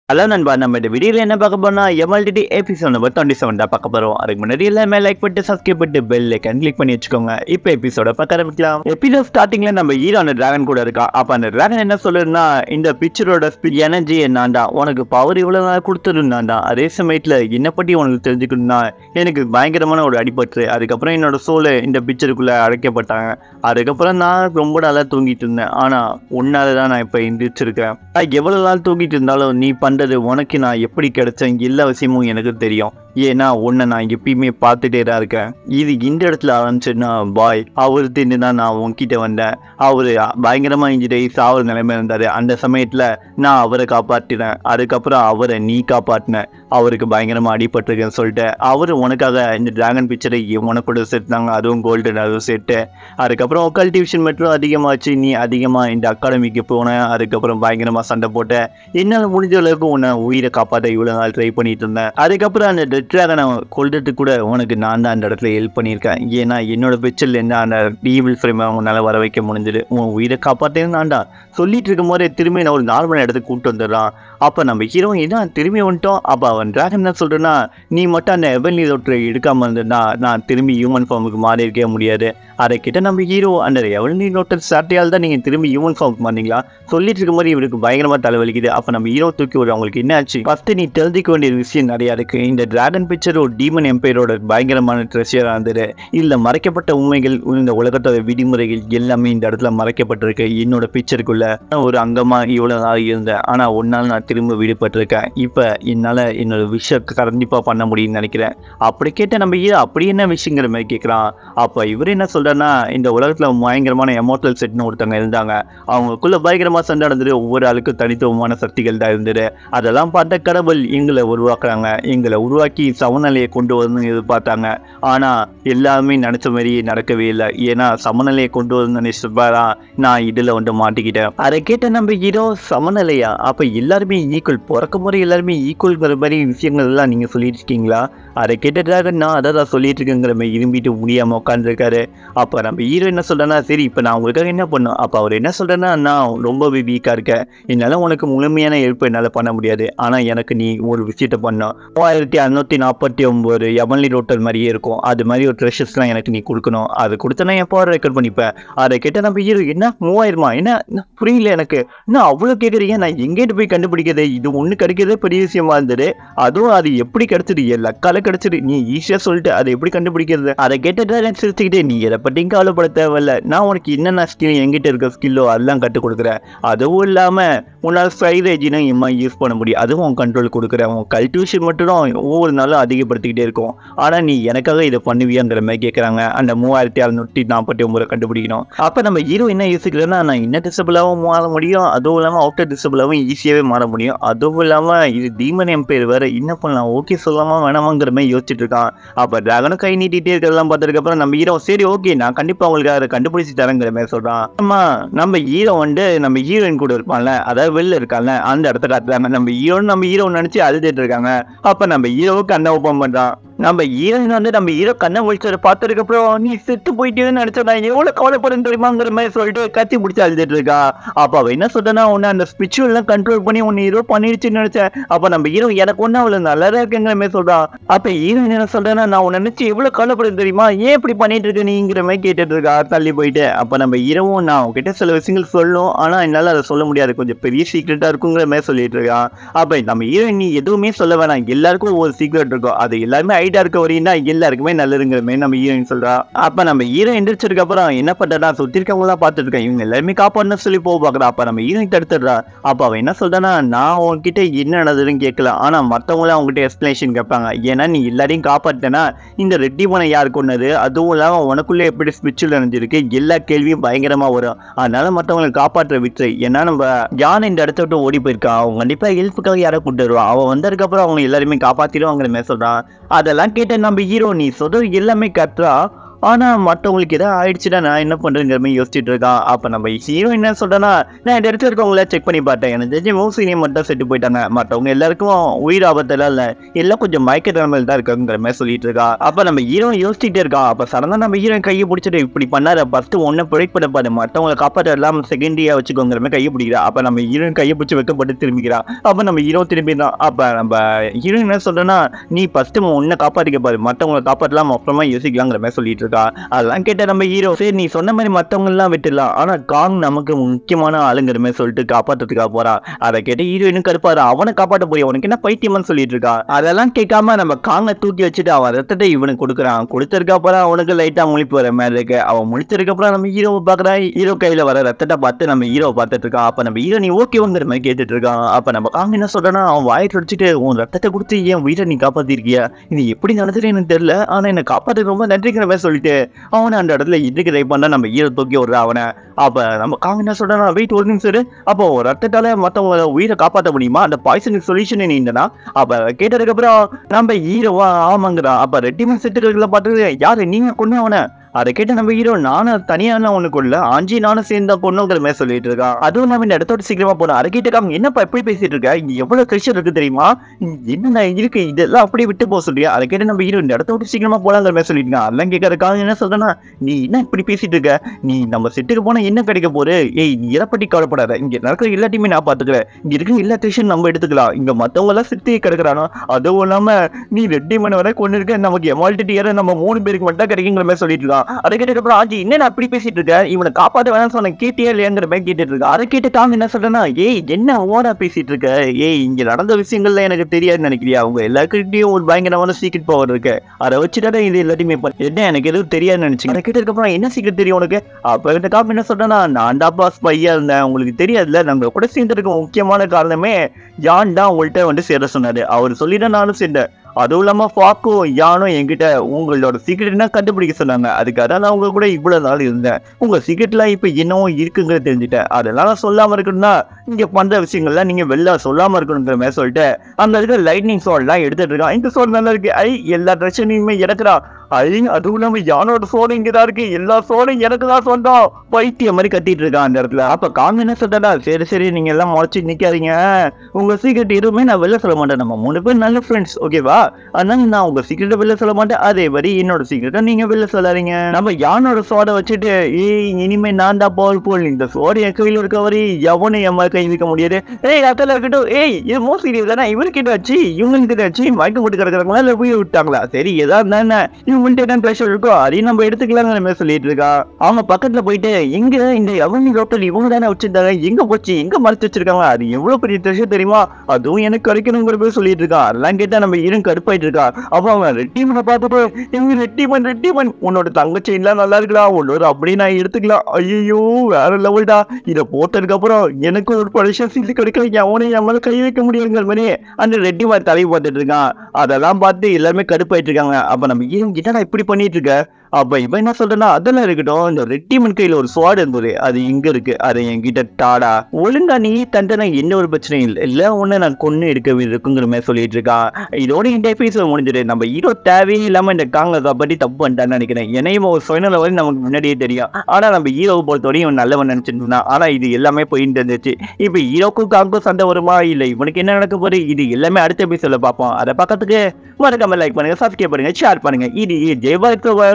Hello நண்பா நம்ம இந்த வீடியோவில் என்ன பார்க்க போனா MLTT episode number twenty seven தான் பார்க்க போகிறோம் அதுக்கு முன்னாடி எல்லாமே லைக் பண்ணிட்டு சப்ஸ்கிரைப் பண்ணிட்டு பெல் ஐக்கன் கிளிக் பண்ணி வச்சுக்கோங்க இப்போ எபிசோட பார்க்க ஆரம்பிக்கலாம் எபிசோட் ஸ்டார்டிங்கில் நம்ம ஹீரோ அந்த டிராகன் கூட இருக்கா அப்போ அந்த டிராகன் என்ன சொல்லுதுன்னா இந்த பிக்சரோட எனர்ஜி என்னாண்டா உனக்கு பவர் இவ்வளோ நாள் கொடுத்துருந்தாண்டா அதே சமயத்தில் என்னை பற்றி உனக்கு தெரிஞ்சுக்கணும்னா எனக்கு பயங்கரமான ஒரு அடிபட்டு அதுக்கப்புறம் என்னோட சோலை இந்த பிக்சருக்குள்ளே அடைக்கப்பட்டாங்க அதுக்கப்புறம் நான் ரொம்ப நாளாக தூங்கிட்டு இருந்தேன் ஆனால் உன்னால தான் நான் இப்போ எந்திரிச்சிருக்கேன் நான் எவ்வளோ நாள் தூங்கிட்டு இருந்தாலும் நீ பண்ணுறது உனக்கு நான் எப்படி கிடைச்சேன் எல்லா விஷயமும் எனக்கு தெரியும் ஏன்னா உன்னை நான் எப்பயுமே பார்த்துட்டே தான் இருக்கேன் இது இந்த இடத்துல ஆரம்பிச்சுன்னா பாய் அவர் தின்னு தான் நான் உன்கிட்ட வந்தேன் அவர் பயங்கரமாக இன்ஜிரி சாவர நிலைமை இருந்தார் அந்த சமயத்தில் நான் அவரை காப்பாற்றினேன் அதுக்கப்புறம் அவரை நீ காப்பாற்றின அவருக்கு பயங்கரமாக அடிபட்டிருக்கேன்னு சொல்லிட்டு அவர் உனக்காக இந்த டிராகன் பிக்சரை உனக்கூட சேர்த்தாங்க அதுவும் கோல்டன் அதுவும் சேர்த்து அதுக்கப்புறம் கல்டிவேஷன் மட்டும் அதிகமாச்சு நீ அதிகமாக இந்த அகாடமிக்கு போனேன் அதுக்கப்புறம் பயங்கரமாக சண்டை போட்டேன் என்னால் முடிஞ்ச அளவுக்கு உன்னை உயிரை காப்பாற்ற இவ்வளோ நாள் ட்ரை பண்ணிட்டு இருந்தேன் அதுக்கப்புறம் அந்த டெட் ட்ராகனை கொல்றதுக்கு கூட உனக்கு நான் தான் அந்த இடத்துல ஹெல்ப் பண்ணியிருக்கேன் ஏன்னா என்னோட பிக்சரில் இருந்து அந்த டீவில் ஃப்ரேமை உன்னால் வர வைக்க முடிஞ்சது உன் உயிரை காப்பாற்றேன்னு நான் தான் சொல்லிட்டு இருக்கும் போதே திரும்பி நான் ஒரு நார்மல் இடத்துக்கு கூப்பிட்டு வந்துடுறான் அப்போ நம்ம ஹீரோ என்ன திரும்பி வந்துட்டோம் அப்போ அவன் டிராகன் என்ன சொல்கிறேன்னா நீ மட்டும் அந்த எவன்லி தொற்றை எடுக்காமல் இருந்ததுன்னா நான் திரும்பி ஹியூமன் ஃபார்முக்கு மாறி இருக்கவே முடியாது அதை கிட்ட நம்ம ஹீரோ அந்த எவன்லி நோட்டர் சாட்டையால் தான் நீங்கள் திரும்பி ஹியூமன் ஃபார்முக்கு மாறீங்களா சொல்லிட்டு இருக்கும் போது இவருக்கு பயங்கரமாக தலைவலிக்குது அப்போ நம்ம ஹீரோ தூக்கி விட அவங்களுக்கு என்ன ஆச்சு ஃபஸ்ட்டு நீ தெரிஞ்சிக்க வேண்டிய விஷயம் நிறையா இருக்குது இந்த டிராகன் பிக்சர் ஒரு டீமன் எம்பையரோட பயங்கரமான ட்ரெஷராக இருந்தது இதில் மறைக்கப்பட்ட உண்மைகள் இந்த உலகத்தோட விதிமுறைகள் எல்லாமே இந்த இடத்துல மறைக்கப்பட்டிருக்கு என்னோட பிக்சருக்குள்ள ஒரு அங்கமாக இவ்வளோ நாள் இருந்தேன் ஆனால் ஒரு நாள் நான் திரும்ப விடுபட்டிருக்கேன் இப்போ என்னால் என்னோட விஷயம் கண்டிப்பாக பண்ண முடியும்னு நினைக்கிறேன் அப்படி கேட்ட நம்ம இது அப்படி என்ன விஷயங்கிற மாதிரி கேட்குறான் அப்போ இவர் என்ன சொல்கிறாருன்னா இந்த உலகத்தில் பயங்கரமான எமோட்டல் செட்னு ஒருத்தவங்க இருந்தாங்க அவங்களுக்குள்ள பயங்கரமாக சண்டை நடந்தது ஒவ்வொரு ஆளுக்கும் தனித்துவமான சக்திகள் தான் இருந்தது அதெல்லாம் பார்த்த கடவுள் எங்களை உருவாக்குறாங்க எங்களை உருவாக்கி சமநிலையை கொண்டு வரணும்னு எதிர்பார்த்தாங்க ஆனால் எல்லாமே நினச்ச மாதிரி நடக்கவே இல்லை ஏன்னா சமநிலையை கொண்டு வரணும்னு நினைச்சப்பா நான் இதில் வந்து மாட்டிக்கிட்டேன் அதை கேட்ட நம்ம ஹீரோ சமநிலையா அப்போ எல்லாருமே ஈக்குவல் பிறக்க முறை எல்லாருமே ஈக்குவல்ங்கிற மாதிரி விஷயங்கள் எல்லாம் நீங்கள் சொல்லிட்டு இருக்கீங்களா அதை கேட்டதாக நான் அதை தான் சொல்லிட்டு இருக்கேங்கிற மாதிரி இரும்பிட்டு முடியாமல் உட்காந்துருக்காரு அப்போ நம்ம ஹீரோ என்ன சொல்கிறேன்னா சரி இப்போ நான் உங்களுக்காக என்ன பண்ணோம் அப்போ அவர் என்ன சொல்கிறேன்னா நான் ரொம்பவே வீக்காக இருக்கேன் என்னால் உனக்கு முழுமையான ஹெல்ப் என்னால் பண்ண முடியாது ஆனால் எனக்கு நீ ஒரு விஷயத்த பண்ணோம் மூவாயிரத்தி அறுநூத்தி நாற்பத்தி ஒம்பது எமன்லி ரோட்டல் மாதிரியே இருக்கும் அது மாதிரி ஒரு ட்ரெஷர்ஸ்லாம் எனக்கு நீ கொடுக்கணும் அது கொடுத்தா நான் எப்போ ரெக்கார்ட் பண்ணிப்பேன் அதை கேட்டால் நம்ம ஹீரோ என்ன மூவாயிரமா என்ன என்ன புரியல எனக்கு என்ன அவ்வளோ கேட்குறீங்க நான் எங்கேட்டு போய் கண்டுபிடிக்கிறது இது ஒன்று கிடைக்கிறதே பெரிய விஷயமா இருந்தது அதுவும் அது எப்படி கிடைச்சது என் லக்கால கிடைச்சது நீ ஈஸியாக சொல்லிட்டு அதை எப்படி கண்டுபிடிக்கிறது அதை கேட்டதா எனக்கு சிரிச்சுக்கிட்டே நீ எதை பற்றியும் கவலைப்பட தேவையில்ல நான் உனக்கு என்னென்ன ஸ்கில் எங்கிட்ட இருக்க ஸ்கில்லோ அதெல்லாம் கற்றுக் கொடுக்குறேன் அதுவும் இல்லாமல் உன்னால் ஸ்ட்ரைட் ரேஜினா இம்மா யூஸ் பண்ண முடியும் அதுவும் உன் கண்ட்ரோல் கொடுக்குறேன் உன் கல்டிவேஷன் மட்டும் தான் ஒவ்வொரு நாளும் அதிகப்படுத்திக்கிட்டே இருக்கும் ஆனால் நீ எனக்காக இதை பண்ணுவியாங்கிற மாதிரி கேட்குறாங்க அந்த மூவாயிரத்தி அறுநூற்றி நாற்பத்தி ஒம்பது கண்டுபிடிக்கணும் அப்போ நம்ம ஹீரோ என்ன யோசிக்கிறேன்னா நான் இன்ன டிசபிளாகவும் மாற முடியும் அதுவும் இல்லாமல் அவுட்டர் டிசபிளாகவும் ஈஸியாகவே மாற முடியும் அதுவும் இல்லாமல் இது டீமன் எம்பையர் வேறு என்ன பண்ணலாம் ஓகே சொல்லாமா வேணாமாங்கிற மாதிரி யோசிச்சுட்டு இருக்கான் அப்போ டிராகனும் கை நீட்டிகிட்டே இருக்கிறதெல்லாம் பார்த்ததுக்கப்புறம் நம்ம ஹீரோ சரி ஓகே நான் கண்டிப்பாக உங்களுக்கு அதை கண்டுபிடிச்சி தரேங்கிற மாதிரி சொல்கிறான் ஆமா நம்ம ஹீரோ வந்து நம்ம ஹீரோயின் கூட இருப்பான்ல அதாவது வெளில இருக்கான்ல அந்த இடத்த காட்டுறாங்க நம்ம ஹீரோன்னு நம்ம ஹீரோ நினச்சி அழுதுட்டு இருக்காங்க அப்போ நம்ம ஹீரோவுக்கு கண்ணை ஓப்பன் பண்ணுறான் நம்ம ஹீரோயின் வந்து நம்ம ஹீரோ கண்ணை முடிச்சதை பார்த்ததுக்கு அப்புறம் நீ செத்து போயிட்டேன்னு நினைச்சா நான் எவ்வளவு கவலைப்படுறேன் தெரியுமாங்கிற மாதிரி சொல்லிட்டு கத்தி பிடிச்சி அழுதுட்டு இருக்கா அப்ப அவ என்ன சொல்றேன்னா உன்னை அந்த ஸ்பிரிச்சுவல்லாம் கண்ட்ரோல் பண்ணி உன்னை ஹீரோ பண்ணிடுச்சுன்னு நினைச்சேன் அப்ப நம்ம ஹீரோ எனக்கு ஒன்னும் அவ்வளவு நல்லதா இருக்குங்கிற மாதிரி சொல்றான் அப்ப ஹீரோயின் என்ன சொல்றேன்னா நான் உன்னை நினைச்சு எவ்வளவு கவலைப்படுறேன் தெரியுமா ஏன் இப்படி பண்ணிட்டு இருக்க நீங்கிற மாதிரி கேட்டுட்டு இருக்கா தள்ளி போயிட்டு அப்ப நம்ம ஹீரோவும் நான் உங்ககிட்ட சில விஷயங்கள் சொல்லணும் ஆனா என்னால அதை சொல்ல முடியாது கொஞ்சம் பெரிய சீக்ரெட்டா இருக்குங்கிற மாதிரி சொல்லிட்டு இருக்கான் அப்ப நம்ம ஹீரோயின் நீ எதுவுமே சொல்ல வேணாம் எல்லாருக்கும் ஒரு சீக்ரெட் இருக்கும் அது எல்லாருமே ஐடியா இருக்க வரையும் தான் எல்லாருக்குமே நல்லதுங்கிற மாதிரி நம்ம ஹீரோயின் சொல்றா அப்ப நம்ம ஹீரோ எந்திரிச்சதுக்கு அப்புறம் என்ன பண்றா சுத்தி இருக்கவங்க தான் பார்த்துட்டு இருக்கேன் இவங்க எல்லாருமே காப்பாடணும் சொல்லி போக பாக்குறா அப்ப நம்ம ஹீரோயின் தடுத்துடுறா அப்ப அவன் என்ன சொல்றானா நான் உன்கிட்ட என்ன நடந்ததுன்னு கேட்கல ஆனா மத்தவங்களும் அவங்ககிட்ட எக்ஸ்பிளேஷன் கேட்பாங்க ஏன்னா நீ எல்லாரையும் காப்பாத்தினா இந்த ரெட்டி மனை யார் கொண்டது அதுவும் இல்லாம உனக்குள்ளே எப்படி ஸ்பிரிச்சுவல் நடந்திருக்கு எல்லா கேள்வியும் பயங்கரமா வரும் அதனால மத்தவங்களை காப்பாற்ற விட்டு ஏன்னா நம்ம ஜான் இந்த இடத்த விட்டு ஓடி போயிருக்கான் அவன் கண்டிப்பா ஹெல்ப்புக்காக யாரை கூட்டு வருவான் அவன் வந்ததுக்கு அப்புறம் அவங்க எல்லாருமே காப்பாத்திடுவாங்கிற மாதிரி சொல்றான் அதெல்லாம் கேட்ட நம்ம ஹீரோ நீ சொல்றது எல்லாமே கத்துறா ஆனா மற்றவங்களுக்கு ஏதாவது ஆயிடுச்சுன்னா நான் என்ன பண்றேங்கிற மாதிரி யோசிச்சுட்டு இருக்கான் அப்ப நம்ம ஹீரோ என்ன சொல்றேன்னா நான் இந்த இடத்துல இருக்கவங்கள செக் பண்ணி பார்த்தேன் எனக்கு தெரிஞ்ச மூசினியை மட்டும் செட்டு போயிட்டாங்க மற்றவங்க எல்லாருக்கும் உயிர் ஆபத்தெல்லாம் இல்ல எல்லாம் கொஞ்சம் மயக்க நிலைமையில தான் இருக்காங்கிற மாதிரி சொல்லிட்டு இருக்கா அப்ப நம்ம ஹீரோ யோசிச்சுட்டே இருக்கான் அப்ப சடனா நம்ம ஹீரோ கையை பிடிச்சிட்டு இப்படி பண்ணாரு ஃபர்ஸ்ட் ஒன்னு பிழைப்பட பாரு மற்றவங்களை காப்பாற்ற எல்லாம் செகண்டியா வச்சுக்கோங்கிற மாதிரி கையை பிடிக்கிறா அப்ப நம்ம ஹீரோ கையை பிடிச்சி வைக்கப்பட்டு திரும்பிக்கிறா அப்ப நம்ம ஹீரோ திரும்பிடுறான் அப்ப நம்ம ஹீரோ என்ன சொல்றேன்னா நீ ஃபர்ஸ்ட் உன்னை காப்பாத்திக்க பாரு மற்றவங்களை காப்பாற்றலாம் அப்புறமா யோசிக்கலாங்கிற மாதிரி சொல்லிட்டு இருக்கா அதெல்லாம் கேட்ட நம்ம ஹீரோ சரி நீ சொன்ன மாதிரி மற்றவங்க எல்லாம் விட்டுடலாம் ஆனா காங் நமக்கு முக்கியமான ஆளுங்கிற மாதிரி சொல்லிட்டு காப்பாத்துறதுக்காக போறா அதை கேட்டு ஹீரோயினும் கருப்பாரு அவனை காப்பாற்ற போய் உனக்கு என்ன பைத்தியம்னு சொல்லிட்டு இருக்கா அதெல்லாம் கேட்காம நம்ம காங்கை தூக்கி வச்சுட்டு அவன் ரத்தத்தை இவனுக்கு கொடுக்குறான் கொடுத்ததுக்கு அப்புறம் அவனுக்கு லைட்டா முழிப்பு வர மாதிரி இருக்கு அவன் முழிச்சதுக்கு அப்புறம் நம்ம ஹீரோவை பாக்குறான் ஹீரோ கையில வர ரத்தத்தை பார்த்து நம்ம ஹீரோ பார்த்துட்டு இருக்கான் அப்ப நம்ம ஹீரோ நீ ஓகேங்கிற மாதிரி கேட்டுட்டு இருக்கான் அப்ப நம்ம காங்க என்ன சொல்றேன்னா அவன் வாயை துடிச்சிட்டு உன் ரத்தத்தை கொடுத்து என் உயிரை நீ காப்பாத்திருக்கியா இது எப்படி நடந்துட்டு எனக்கு தெரியல ஆனா என்னை காப்பாற்ற ரொம்ப நன்றிங்கிற மாதிரி சொல்லிட்டு அவனை அந்த இடத்துல இதுக்கு ட்ரை பண்ணா நம்ம ஹீரோ தூக்கி விடுற அவனை அப்ப நம்ம காங்க என்ன சொல்றானா வெயிட் ஒரு நிமிஷம் இரு. அப்போ ரத்தத்தால மத்தவங்க உயிரை காப்பாற்ற முடியுமா அந்த பாய்சன் சொல்யூஷன் நீண்டனா அப்ப கேட்டதுக்கு அப்புறம் நம்ம ஹீரோவா ஆமாங்கிறான் அப்ப ரெட்டிமன் செட்டுகளை பார்த்து யாரு நீங்க கொண்டு அவனை அதை கேட்டு நம்ம ஹீரோ நானும் தனியான ஒண்ணு கொள்ள ஆஞ்சி நானும் சேர்ந்தா பொண்ணுங்கிற மாதிரி சொல்லிட்டு இருக்கான் அதுவும் நம்ம இந்த இடத்தோட சீக்கிரமா போனோம் அதை கேட்டுக்காம என்னப்பா எப்படி பேசிட்டு இருக்க இங்க எவ்வளவு ப்ரெஷர் இருக்கு தெரியுமா என்ன இருக்கு இதெல்லாம் அப்படியே விட்டு போக சொல்றியா அதை கேட்டு நம்ம ஹீரோ இந்த இடத்த விட்டு சீக்கிரமா போலாங்கிற மாதிரி சொல்லிட்டு இருக்கான் அதெல்லாம் கேட்கறதுக்காக என்ன சொல்றேன்னா நீ என்ன இப்படி பேசிட்டு இருக்க நீ நம்ம செட்டுக்கு போனா என்ன கிடைக்க போகுது ஏய் நீ இதை பத்தி கவலைப்படாத இங்க நடக்கிற எல்லாத்தையுமே நான் பாத்துக்கிறேன் இங்க இருக்கிற எல்லா டென்ஷன் நம்ம எடுத்துக்கலாம் இங்க மத்தவங்க எல்லாம் சுத்தி கிடக்குறானோ அதுவும் இல்லாம நீ ரெட்டி மணி வரை கொண்டு இருக்க நமக்கு எமால்டி ஏற நம்ம மூணு பேருக்கு மட்டும் தான் கிடைக்குங்கிற மாதிரி சொல்லிட்டு இருக்கான் அதை கேட்டதுக்கு அப்புறம் ஆஜி என்ன நான் அப்படி பேசிட்டு இருக்க இவனை காப்பாத்த வேணாம்னு சொன்ன கேட்டியா இல்லையாங்கிற மாதிரி கேட்டுட்டு இருக்கா அதை கேட்டு தாங்க என்ன சொல்றேன்னா ஏய் என்ன ஓடா பேசிட்டு இருக்க ஏய் இங்க நடந்த விஷயங்கள்ல எனக்கு தெரியாதுன்னு நினைக்கிறியா அவங்க எல்லாருக்கிட்டையும் ஒரு பயங்கரமான சீக்கிரம் பவர் இருக்கு அதை வச்சுட்டாதான் இது எல்லாத்தையுமே பண்ண- என்ன எனக்கு எதுவும் தெரியாதுன்னு நினைச்சு அதை கேட்டதுக்கு அப்புறம் என்ன சீக்கிரம் தெரியும் உனக்கு அப்ப இந்த காப்பி என்ன சொல்றேன்னா நான் தான் பாஸ் பையா இருந்தேன் உங்களுக்கு தெரியாதுல்ல நம்ம கூட சேர்ந்ததுக்கு முக்கியமான காரணமே யான் தான் உங்கள்கிட்ட வந்து சேர சொன்னாரு அவர் சொல்லி தான் நானும் சேர்ந்தேன் அதுவும் இல்லாம ஃபாக்கும் யானும் என்கிட்ட உங்களோட சீக்ரெட் என்ன கண்டுபிடிக்க சொன்னாங்க அதுக்காக தான் நான் உங்க கூட இவ்வளவு நாள் இருந்தேன் உங்க சீக்ரெட்லாம் இப்ப என்னவும் இருக்குங்கிறத தெரிஞ்சுட்டேன் அதெல்லாம் நான் சொல்லாம இருக்கணும்னா நீங்க பண்ற விஷயங்கள்லாம் நீங்க வெளில சொல்லாம இருக்கணுங்கிற மாதிரி சொல்லிட்டு அந்த இருக்கிற லைட்னிங் சோல்லாம் எடுத்துட்டு இருக்கான் இந்த சோல் நல்லா இருக்கு ஐ எல்லா ட்ரெஸ்ஸையுமே இறக்குறான் ஐ அதுவும் இல்லாம யானோட சோழம் இங்கதான் இருக்கு எல்லா சோழும் எனக்கு தான் சொந்தம் பைத்தியம் மாதிரி கத்திட்டு இருக்கான் அந்த இடத்துல அப்ப காங்க என்ன சொல்றா சரி சரி நீங்க எல்லாம் முளைச்சு நிக்காதீங்க உங்க சீக்கிரட் எதுவுமே நான் வெளில சொல்ல மாட்டேன் நம்ம மூணு பேர் நல்ல ஃப்ரெண்ட்ஸ் ஓகேவா அதனால நான் உங்க சீக்கிரட்டை வெளில சொல்ல மாட்டேன் அதே மாதிரி என்னோட சீக்கிரட்டை நீங்க வெளில சொல்லாதீங்க நம்ம யானோட சோடை வச்சுட்டு ஏய் இனிமே நான் தான் பவர் போல் இந்த சோடை என் கையில் இருக்க வரை எவனும் என் மேல கை வைக்க முடியாது ஏய் அத்தல இருக்கட்டும் ஏய் இது மோஸ்ட் சீரியஸ் தானே இவருக்கிட்ட வச்சு இவங்களுக்கு வச்சு மயக்கம் போட்டு கிடக்குறாங்களா இல்லை போய் விட்டாங்களா சரி ஏதா இருந்தா என்ன இவங்கள்ட்ட என்ன ப்ரெஷர் இருக்கோ அதையும் நம்ம எடுத்துக்கலாங்கிற மாதிரி சொல்லிட்டு இருக்கா அவங்க பக்கத்துல போயிட்டு எங்க இந்த எவனி டாக்டர் இவங்க தானே வச்சிருந்தாங்க எங்க போச்சு எங்க மறைச்சு வச்சிருக்காங்க அது எவ்வளவு பெரிய ட்ரெஷர் தெரியுமா அதுவும் எனக்கு கிடைக்கணுங்கிற போய் சொல்லிட்டு இருக்கா அதெல்லாம் கேட்டா நம்ம இரும் கடுப்பாயிட்டு இருக்கா அப்ப அவன் ரெட்டிமனை பார்த்துட்டு இவங்க ரெட்டிமன் ரெட்டிமன் உன்னோட தங்கச்சி எல்லாம் நல்லா இருக்கலாம் உன்னோட அப்படி நான் எடுத்துக்கலாம் ஐயோ வேற லெவல்டா இதை போட்டதுக்கு அப்புறம் எனக்கு ஒரு பரிசம் சீட்டு கிடைக்கல எவனையும் என் மேல கை வைக்க முடியுங்கிற மாதிரி அந்த ரெட்டி மாதிரி தலையை பார்த்துட்டு இருக்கான் அதெல்லாம் பார்த்து எல்லாருமே கடுப்பாயிட்டு இருக்காங்க அப்ப நம்ம ஏன் என்னடா இப்படி பண்ணிட்டு இருக்க அப்ப இவன் என்ன சொல்றேன்னா அதெல்லாம் இருக்கட்டும் இந்த ரெட்டிமன் கையில ஒரு சுவாடு இருந்தது அது இங்க இருக்கு அது என்கிட்ட டாடா ஒழுங்கா நீ தண்டனை எந்த ஒரு பிரச்சனையும் இல்லை இல்ல ஒண்ணு நான் கொன்னு எடுக்க இருக்குங்கிற மாதிரி சொல்லிட்டு இருக்கான் இதோட இந்த எபிசோட் முடிஞ்சிடு நம்ம ஹீரோ தேவையே இல்லாம இந்த காங்க பத்தி தப்பு பண்ணிட்டான்னு நினைக்கிறேன் என்னையும் ஒரு சுயநல வரை நமக்கு முன்னாடியே தெரியும் ஆனா நம்ம ஹீரோவை பொறுத்தவரையும் இவன் நல்லவன் நினைச்சிட்டு இருந்தான் ஆனா இது எல்லாமே போயிட்டு இருந்துச்சு இப்ப ஹீரோக்கும் காங்கும் சண்டை வருமா இல்ல இவனுக்கு என்ன நடக்க போகுது இது எல்லாமே அடுத்த எபிசோட்ல பார்ப்போம் அதை பக்கத்துக்கு மறக்காம லைக் பண்ணுங்க சப்ஸ்கிரைப் பண்ணுங்க ஷேர் பண்ணுங்க இது ஜெயபாரத்